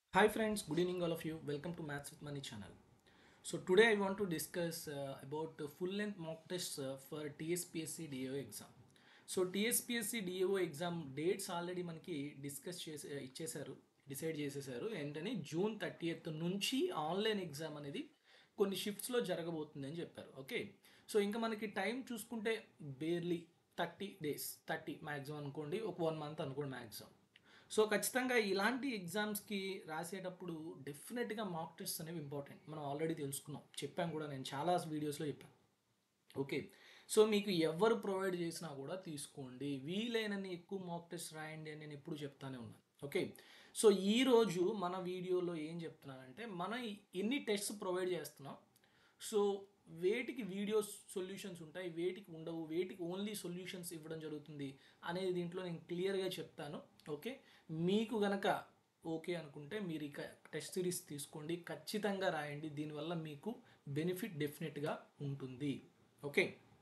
Hi friends, good evening all of you. Welcome to Maths with Money channel. So today I want to discuss uh, about the full length mock tests uh, for TSPSC DAO exam. So TSPSC DAO exam dates already మనకి discuss చేసే ఇచ్చేశారు decide చేసేసారు ఏంటని June thirty నుంచి online exam అనేది కొన్ని షిఫ్ట్స్లో జరగబోతుంది అని చెప్పారు ఓకే సో ఇంకా మనకి టైం చూసుకుంటే barely thirty days thirty maximum అనుకోండి ఒక వన్ మంత్ అనుకోండి మ్యాక్సిమం సో ఖచ్చితంగా ఇలాంటి ఎగ్జామ్స్కి రాసేటప్పుడు డెఫినెట్గా మాక్ టెస్ట్ అనేవి ఇంపార్టెంట్ మనం ఆల్రెడీ తెలుసుకున్నాం చెప్పాను కూడా నేను చాలా వీడియోస్లో చెప్పాను ఓకే సో మీకు ఎవరు ప్రొవైడ్ చేసినా కూడా తీసుకోండి వీలైనన్ని ఎక్కువ మాక్ టెస్ట్ రాయండి అని నేను ఎప్పుడు చెప్తానే ఉన్నాను ఓకే సో ఈరోజు మన వీడియోలో ఏం చెప్తున్నానంటే మనం ఎన్ని టెస్ట్స్ ప్రొవైడ్ చేస్తున్నాం సో వేటికి వీడియో సొల్యూషన్స్ ఉంటాయి వేటికి ఉండవు వేటికి ఓన్లీ సొల్యూషన్స్ ఇవ్వడం జరుగుతుంది అనేది దీంట్లో నేను క్లియర్గా చెప్తాను ఓకే మీకు గనక ఓకే అనుకుంటే మీరు ఇక టెస్ట్ సిరీస్ తీసుకోండి ఖచ్చితంగా రాయండి దీనివల్ల మీకు బెనిఫిట్ డెఫినెట్గా ఉంటుంది ఓకే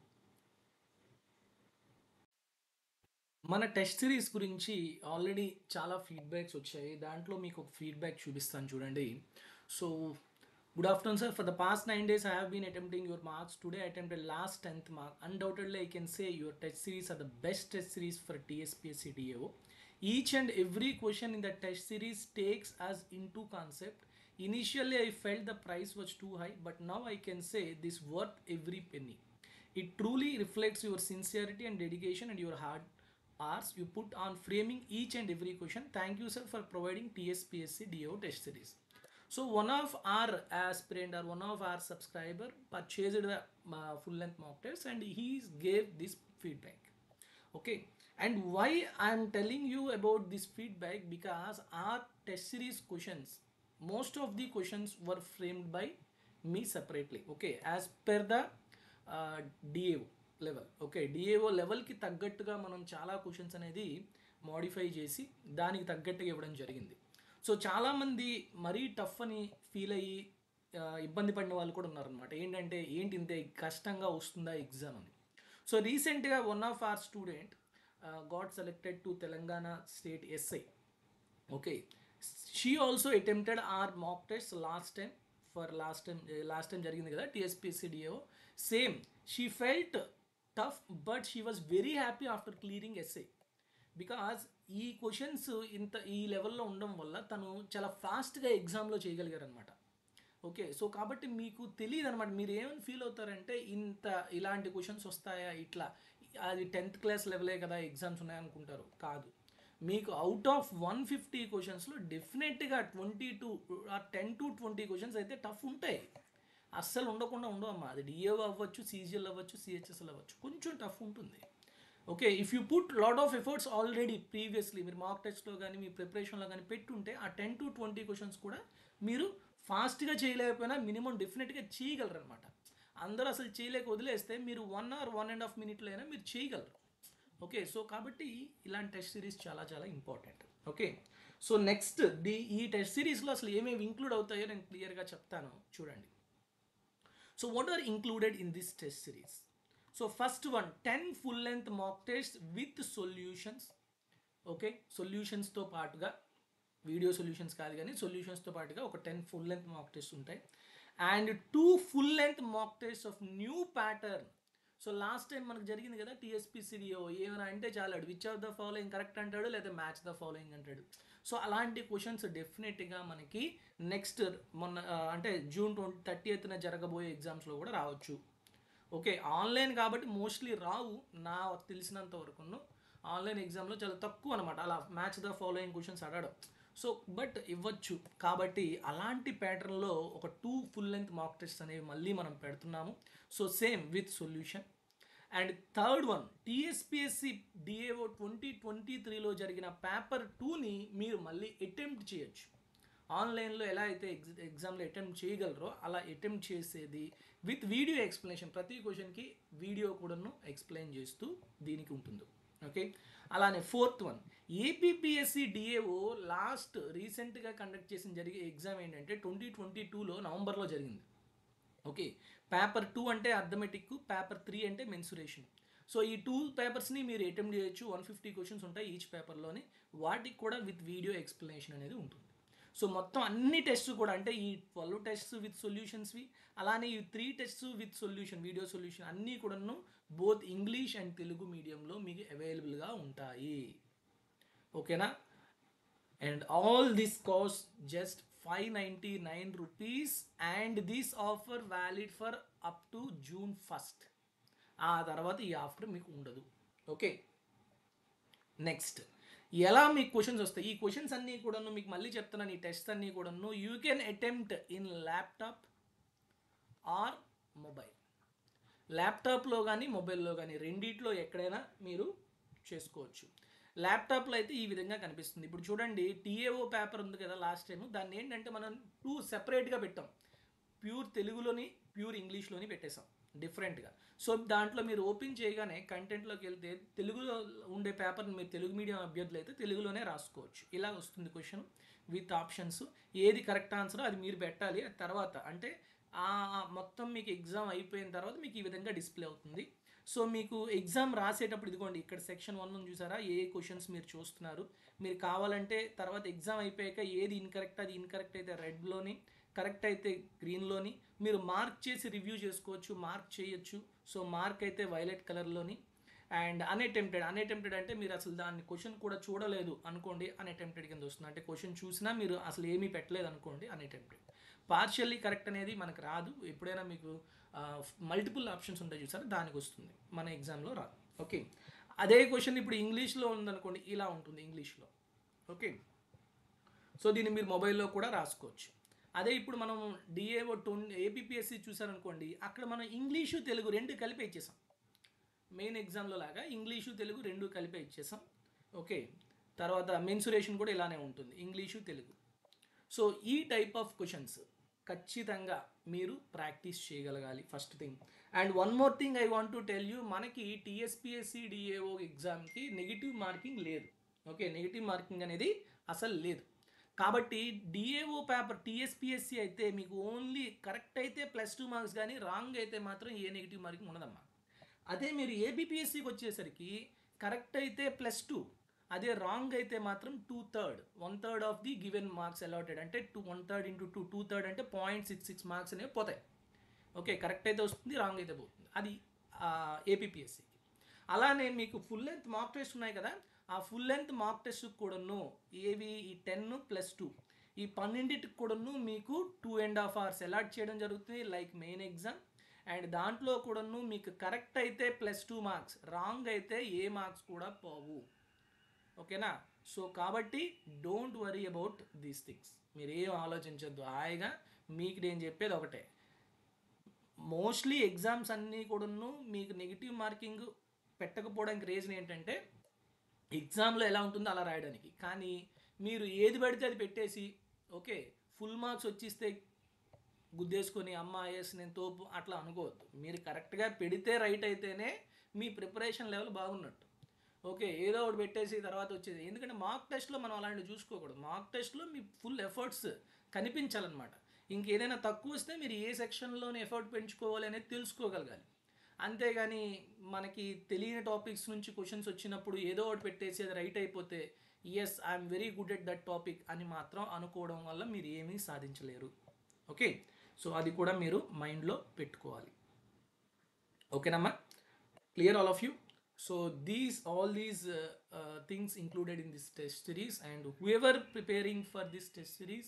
మన టెస్ట్ సిరీస్ గురించి ఆల్రెడీ చాలా ఫీడ్బ్యాక్స్ వచ్చాయి దాంట్లో మీకు ఒక ఫీడ్బ్యాక్ చూపిస్తాను చూడండి so good afternoon sir for the past nine days I have been attempting your marks today attempted last tenth mark undoubtedly I can say your test series are the best test series for TSPSC DAO each and every question in the test series takes as into concept initially i felt the price was too high but now i can say this worth every penny it truly reflects your sincerity and dedication and your hard hours you put on framing each and every question thank you sir for providing tspsc do test series so one of our aspirant or one of our subscriber purchased the uh, full length mock test and he gave this feedback okay and why i'm telling you about this feedback because our test series questions most of the questions were framed by me separately okay as per the uh, DAO level okay DAO లెవెల్కి తగ్గట్టుగా మనం చాలా questions అనేది modify చేసి దానికి తగ్గట్టుగా ఇవ్వడం జరిగింది సో చాలామంది మరీ టఫ్ అని ఫీల్ అయ్యి ఆ, ఇబ్బంది పడిన వాళ్ళు కూడా ఉన్నారనమాట ఏంటంటే ఏంటి ఇంత కష్టంగా వస్తుందా ఎగ్జామ్ అని సో రీసెంట్గా one of our student got selected to Telangana state SI okay she also attempted our mock test last time for last time last time జరిగింది కదా TSPC DO same she felt tough but she was very happy after clearing SI because ఈ questions ఇంత ఈ లెవెల్లో ఉండడం వల్ల తను చాలా ఫాస్ట్గా ఎగ్జామ్లో చేయగలిగారు అనమాట ఓకే సో కాబట్టి మీకు తెలియదు అనమాట మీరు ఏమని ఫీల్ అవుతారంటే ఇంత ఇలాంటి క్వశ్చన్స్ వస్తాయా ఇట్లా అది టెన్త్ క్లాస్ లెవెలే కదా ఎగ్జామ్స్ ఉన్నాయనుకుంటారు కాదు మీకు అవుట్ ఆఫ్ వన్ ఫిఫ్టీ క్వశ్చన్స్లో డెఫినెట్గా twenty to ten to twenty questions అయితే టఫ్ ఉంటాయి అస్సలు ఉండకుండా ఉండవమ్మా అది డిఏఓ అవ్వచ్చు సీజీఎల్ అవ్వచ్చు సిహెచ్ఎస్ఎల్ అవ్వచ్చు కొంచెం టఫ్ ఉంటుంది okay if you put lot of efforts already previously మీరు మాక్ టెస్ట్లో కానీ మీ ప్రిపరేషన్లో కానీ పెట్టుంటే ఆ టెన్ టు ట్వంటీ క్వశ్చన్స్ కూడా మీరు ఫాస్ట్గా చేయలేకపోయినా మినిమం డెఫినెట్గా చేయగలరు అనమాట అందరూ అసలు చేయలేక వదిలేస్తే మీరు one hour one and half మినిట్లో అయినా మీరు చేయగలరు ఓకే సో కాబట్టి ఇలాంటి టెస్ట్ సిరీస్ చాలా చాలా important okay so next the ఈ టెస్ట్ సిరీస్లో అసలు ఏమేమి ఇంక్లూడ్ అవుతాయో నేను క్లియర్గా చెప్తాను చూడండి so what are included in this test series so first one ten full length mock test with solutions okay సొల్యూషన్స్తో పాటుగా వీడియో సొల్యూషన్స్ కాదు కానీ సొల్యూషన్స్తో పాటుగా ఒక ten full length mock test ఉంటాయి and two full length mock test of new pattern so last time మనకు జరిగింది కదా టీఎస్పీసీడిఓ ఏమైనా అంటే చాలాడు which of the following correct అంటాడు లేదా మ్యాచ్ ద ఫాలోయింగ్ అంటాడు సో అలాంటి క్వశ్చన్స్ డెఫినెట్గా మనకి నెక్స్ట్ మొన్న ఆ, అంటే జూన్ ట్వంటీ థర్టీ ఎత్తున జరగబోయే ఎగ్జామ్స్లో కూడా రావచ్చు ఓకే ఆన్లైన్ కాబట్టి మోస్ట్లీ రావు నా తెలిసినంత వరకును ఆన్లైన్ ఎగ్జామ్లో చాలా తక్కువ అనమాట అలా మ్యాచ్ ద ఫాలోయింగ్ క్వశ్చన్స్ అడగడం సో బట్ ఇవ్వచ్చు కాబట్టి అలాంటి ప్యాటర్న్లో ఒక two full length mock test అనేవి మళ్ళీ మనం పెడుతున్నాము so same with solution and third one TSPSC DAO twenty twenty త్రీలో జరిగిన పేపర్ టూని మీరు మళ్ళీ అటెంప్ట్ చేయొచ్చు ఆన్లైన్లో ఎలా అయితే ఎగ్జ ఎగ్జామ్లో అటెంప్ట్ చేయగలరో అలా అటెంప్ట్ చేసేది విత్ వీడియో ఎక్స్ప్లెనేషన్ ప్రతి క్వశ్చన్కి వీడియో కూడాను ఎక్స్ప్లెయిన్ చేస్తూ దీనికి ఉంటుంది ఓకే అలానే fourth one APPSC DAO last recently conduct చేసిన జరిగే ఎగ్జామ్ ఏంటంటే ట్వంటీ ట్వంటీ టూలో నవంబర్లో జరిగింది ఓకే పేపర్ టూ అంటే అర్థమెటిక్ పేపర్ త్రీ అంటే మెన్సురేషన్ సో ఈ టూ పేపర్స్ని మీరు అటెంప్ట్ చేయొచ్చు వన్ ఫిఫ్టీ క్వశ్చన్స్ ఉంటాయి ఈచ్ పేపర్లోని వాటికి కూడా విత్ వీడియో ఎక్స్ప్లెనేషన్ అనేది ఉంటుంది సో మొత్తం అన్ని టెస్ట్ కూడా అంటే ఈ ట్వెల్వ్ టెస్ట్ విత్ సొల్యూషన్స్వి అలానే ఈ three test with solution video solution అన్నీ కూడాను బోత్ ఇంగ్లీష్ అండ్ తెలుగు మీడియంలో మీకు అవైలబుల్గా ఉంటాయి ఓకేనా and all this cost just five ninety nine rupees and this offer valid for up to June first ఆ తర్వాత ఈ ఆఫర్ మీకు ఉండదు ఓకే నెక్స్ట్ ఎలా మీకు క్వశ్చన్స్ వస్తాయి ఈ క్వశ్చన్స్ అన్నీ కూడాను మీకు మళ్ళీ చెప్తున్నాను ఈ టెస్ట్ అన్నీ కూడాను you can attempt in laptop or mobile ల్యాప్టాప్లో కానీ మొబైల్లో కానీ రెండిట్లో ఎక్కడైనా మీరు చేసుకోవచ్చు ల్యాప్టాప్లో అయితే ఈ విధంగా కనిపిస్తుంది ఇప్పుడు చూడండి టీఏఓ పేపర్ ఉంది కదా లాస్ట్ టైం దాన్ని ఏంటంటే మనం టూ సెపరేట్గా పెట్టాం ప్యూర్ తెలుగులోని ప్యూర్ ఇంగ్లీష్లోని పెట్టేశాం డిఫరెంట్గా సో దాంట్లో మీరు ఓపెన్ చేయగానే కంటెంట్లోకి వెళ్తే తెలుగులో ఉండే పేపర్ని మీరు తెలుగు మీడియం అభ్యర్థులు అయితే తెలుగులోనే రాసుకోవచ్చు ఇలా వస్తుంది క్వశ్చన్ విత్ ఆప్షన్స్ ఏది కరెక్ట్ ఆన్సర్ అది మీరు పెట్టాలి ఆ తర్వాత అంటే ఆ మొత్తం మీకు ఎగ్జామ్ అయిపోయిన తర్వాత మీకు ఈ విధంగా డిస్ప్లే అవుతుంది సో మీకు ఎగ్జామ్ రాసేటప్పుడు ఇదిగోండి ఇక్కడ సెక్షన్ వన్ ఉంది చూసారా ఏ క్వశ్చన్స్ మీరు చూస్తున్నారు మీరు కావాలంటే తర్వాత ఎగ్జామ్ అయిపోయాక ఏది ఇన్కరెక్ట్ అది ఇన్కరెక్ట్ అయితే రెడ్లోని కరెక్ట్ అయితే గ్రీన్లోని మీరు మార్క్ చేసి రివ్యూ చేసుకోవచ్చు మార్క్ చేయొచ్చు సో మార్క్ అయితే వైలెట్ కలర్లోని అండ్ అన్అటెంప్టెడ్ అన్అటెంప్టెడ్ అంటే మీరు అసలు దాన్ని క్వశ్చన్ కూడా చూడలేదు అనుకోండి అన్అటెంప్టెడ్ కింద వస్తుంది అంటే క్వశ్చన్ చూసినా మీరు అసలు ఏమీ పెట్టలేదు అనుకోండి అన్అటెంప్టెడ్ పార్షియల్లీ కరెక్ట్ అనేది మనకు రాదు ఎప్పుడైనా మీకు మల్టిపుల్ ఆప్షన్స్ ఉంటాయి చూసారా దానికి వస్తుంది మన ఎగ్జామ్లో రాదు ఓకే అదే క్వశ్చన్ ఇప్పుడు ఇంగ్లీష్లో ఉందనుకోండి ఇలా ఉంటుంది ఇంగ్లీష్లో ఓకే సో దీన్ని మీరు మొబైల్లో కూడా రాసుకోవచ్చు అదే ఇప్పుడు మనం డిఏఓ ట్వంటీ ఏపీఎస్సి చూసారనుకోండి అక్కడ మనం ఇంగ్లీషు తెలుగు రెండు కలిపి ఇచ్చేసాం మెయిన్ ఎగ్జామ్లో లాగా ఇంగ్లీషు తెలుగు రెండు కలిపే ఇచ్చేసాం ఓకే తర్వాత మెన్సురేషన్ కూడా ఇలానే ఉంటుంది ఇంగ్లీషు తెలుగు సో ఈ టైప్ ఆఫ్ క్వశ్చన్స్ ఖచ్చితంగా మీరు ప్రాక్టీస్ చేయగలగాలి first thing and one more thing I want to tell you మనకి టీఎస్పిఎస్సి డిఏఓ ఎగ్జామ్కి నెగిటివ్ మార్కింగ్ లేదు ఓకే నెగిటివ్ మార్కింగ్ అనేది అసలు లేదు కాబట్టి డిఏఓ పేపర్ టీఎస్పిఎస్సి అయితే మీకు ఓన్లీ కరెక్ట్ అయితే ప్లస్ టూ మార్క్స్ కానీ రాంగ్ అయితే మాత్రం ఏ నెగిటివ్ మార్కింగ్ ఉండదమ్మా అదే మీరు ఏబిపిఎస్సికి వచ్చేసరికి కరెక్ట్ అయితే ప్లస్ టూ అదే రాంగ్ అయితే మాత్రం two third one third of the given marks allotted అంటే two one third into two two third అంటే పాయింట్ సిక్స్ సిక్స్ మార్క్స్ అనేవి పోతాయి ఓకే కరెక్ట్ అయితే వస్తుంది రాంగ్ అయితే పోతుంది అది ఏపీఎస్సికి అలానే మీకు ఫుల్ లెంత్ మార్క్ టెస్ట్ ఉన్నాయి కదా ఆ ఫుల్ లెంత్ మార్క్ టెస్ట్ కూడాను ఏవి ఈ టెన్ ప్లస్ టూ ఈ పన్నెండింటికి కూడాను మీకు two and half hours allot చేయడం జరుగుతుంది లైక్ మెయిన్ ఎగ్జామ్ అండ్ దాంట్లో కూడాను మీకు కరెక్ట్ అయితే ప్లస్ టూ మార్క్స్ రాంగ్ అయితే ఏ మార్క్స్ కూడా పోవు ఓకేనా సో కాబట్టి don't worry about these things మీరు ఏం ఆలోచించొద్దు హాయిగా మీకు నేను చెప్పేది ఒకటే మోస్ట్లీ ఎగ్జామ్స్ అన్నీ కూడాను మీకు నెగిటివ్ మార్కింగ్ పెట్టకపోవడానికి రీజన్ ఏంటంటే ఎగ్జామ్లో ఎలా ఉంటుందో అలా రాయడానికి కానీ మీరు ఏది పడితే అది పెట్టేసి ఓకే ఫుల్ మార్క్స్ వచ్చిస్తే గుద్దేసుకొని అమ్మ ఎస్ నేను తోపు అట్లా అనుకోవద్దు మీరు కరెక్ట్గా పెడితే రైట్ అయితేనే మీ ప్రిపరేషన్ లెవెల్ బాగున్నట్టు ఓకే ఏదో ఒకటి పెట్టేసి తర్వాత వచ్చేది ఎందుకంటే మార్క్ టెస్ట్లో మనం అలాంటివి చూసుకోకూడదు మార్క్ టెస్ట్లో మీ ఫుల్ ఎఫర్ట్స్ కనిపించాలన్నమాట ఇంకేదైనా తక్కువ వస్తే మీరు ఏ సెక్షన్లోనే ఎఫర్ట్ పెంచుకోవాలి అనేది తెలుసుకోగలగాలి అంతేగాని మనకి తెలియని టాపిక్స్ నుంచి క్వశ్చన్స్ వచ్చినప్పుడు ఏదో ఒకటి పెట్టేసి అది రైట్ అయిపోతే yes I'm very good at that topic అని మాత్రం అనుకోవడం వల్ల మీరు ఏమీ సాధించలేరు ఓకే సో అది కూడా మీరు మైండ్లో పెట్టుకోవాలి ఓకేనమ్మా clear all of you so these all these things included in this test series and whoever preparing for this test series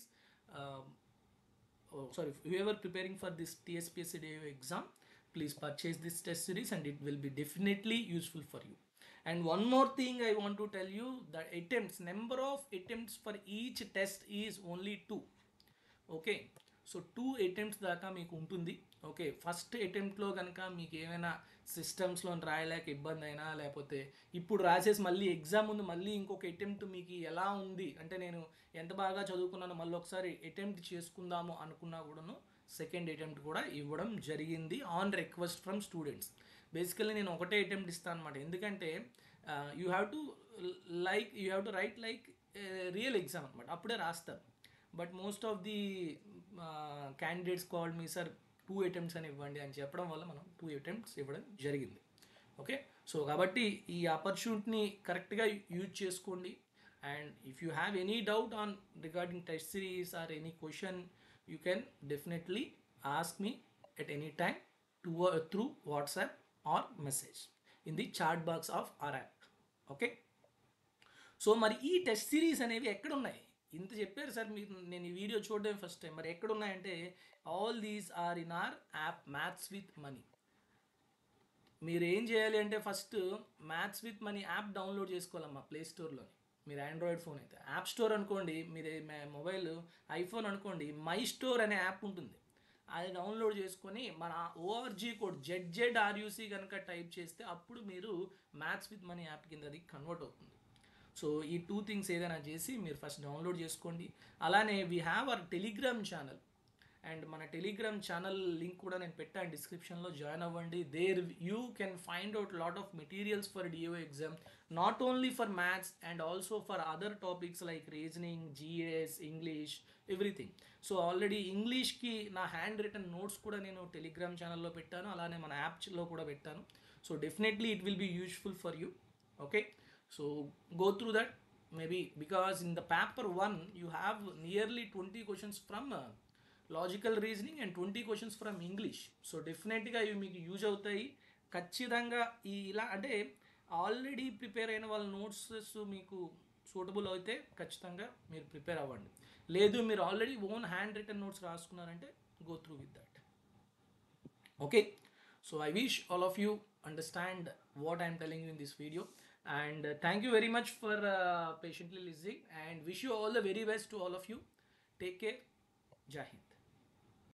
oh, sorry whoever preparing for this tspsc DAO exam please purchase this test series and it will be definitely useful for you and one more thing i want to tell you the attempts number of attempts for each test is only two okay so two attempts దాకా మీకు ఉంటుంది okay first అటెంప్ట్లో కనుక మీకు ఏమైనా సిస్టమ్స్లో రాయలేక ఇబ్బంది అయినా లేకపోతే ఇప్పుడు రాసేసి మళ్ళీ ఎగ్జామ్ ముందు మళ్ళీ ఇంకొక అటెంప్ట్ మీకు ఎలా ఉంది అంటే నేను ఎంత బాగా చదువుకున్నానో మళ్ళీ ఒకసారి అటెంప్ట్ చేసుకుందాము అనుకున్నా కూడాను సెకండ్ అటెంప్ట్ కూడా ఇవ్వడం జరిగింది on request from students basically నేను ఒకటే అటెంప్ట్ ఇస్తాను అనమాట ఎందుకంటే you have to like you have to write like real exam అనమాట అప్పుడే రాస్తారు but most of the candidates called me sir two attempts అని ఇవ్వండి అని చెప్పడం వల్ల మనం టూ అటెంప్ట్స్ ఇవ్వడం జరిగింది ఓకే సో కాబట్టి ఈ ఆపర్చునిటీని కరెక్ట్గా యూజ్ చేసుకోండి and if you have any doubt on regarding test series or any question you can definitely ask me at any time to, uh, through whatsapp or message in the chat box of our app okay so మరి ఈ test series అనేవి ఎక్కడ ఉన్నాయి ఇంత చెప్పారు sir మీరు నేను ఈ వీడియో చూడడం ఫస్ట్ టైం మరి ఎక్కడ ఉన్నాయంటే all these are in our app maths with money మీరు ఏం చేయాలి అంటే first maths with money app download చేసుకోవాలమ్మా ప్లే స్టోర్లో మీరు ఆండ్రాయిడ్ ఫోన్ అయితే యాప్ స్టోర్ అనుకోండి మీరు మొబైల్ ఐఫోన్ అనుకోండి మై స్టోర్ అనే యాప్ ఉంటుంది అది డౌన్లోడ్ చేసుకొని మన ORG code Z Z RUC కనుక టైప్ చేస్తే అప్పుడు మీరు మ్యాథ్స్ విత్ మనీ యాప్ కింద అది కన్వర్ట్ అవుతుంది సో ఈ టూ థింగ్స్ ఏదైనా చేసి మీరు ఫస్ట్ డౌన్లోడ్ చేసుకోండి అలానే we have our Telegram channel and మన టెలిగ్రామ్ ఛానల్ లింక్ కూడా నేను పెట్టాను డిస్క్రిప్షన్లో జాయిన్ అవ్వండి there you can find out lot of materials for DO exam not only for maths and also for other topics like reasoning GS English everything so already ఇంగ్లీష్కి నా handwritten notes కూడా నేను Telegram ఛానల్లో పెట్టాను అలానే మన యాప్లో కూడా పెట్టాను so definitely it will be useful for you okay so go through that maybe because in the paper 1 you have nearly 20 questions from uh, logical reasoning and twenty questions from English so డెఫినెట్గా ఇవి మీకు use అవుతాయి ఖచ్చితంగా ఈ ఇలా అంటే already prepare అయిన వాళ్ళ నోట్సెస్ మీకు సూటబుల్ అయితే ఖచ్చితంగా మీరు ప్రిపేర్ అవ్వండి లేదు మీరు already own handwritten notes రాసుకున్నారంటే go through with that okay so i wish all of you understand what i'm telling you in this video and uh, thank you very much for uh, patiently listening and wish you all the very best to all of you take care jai hind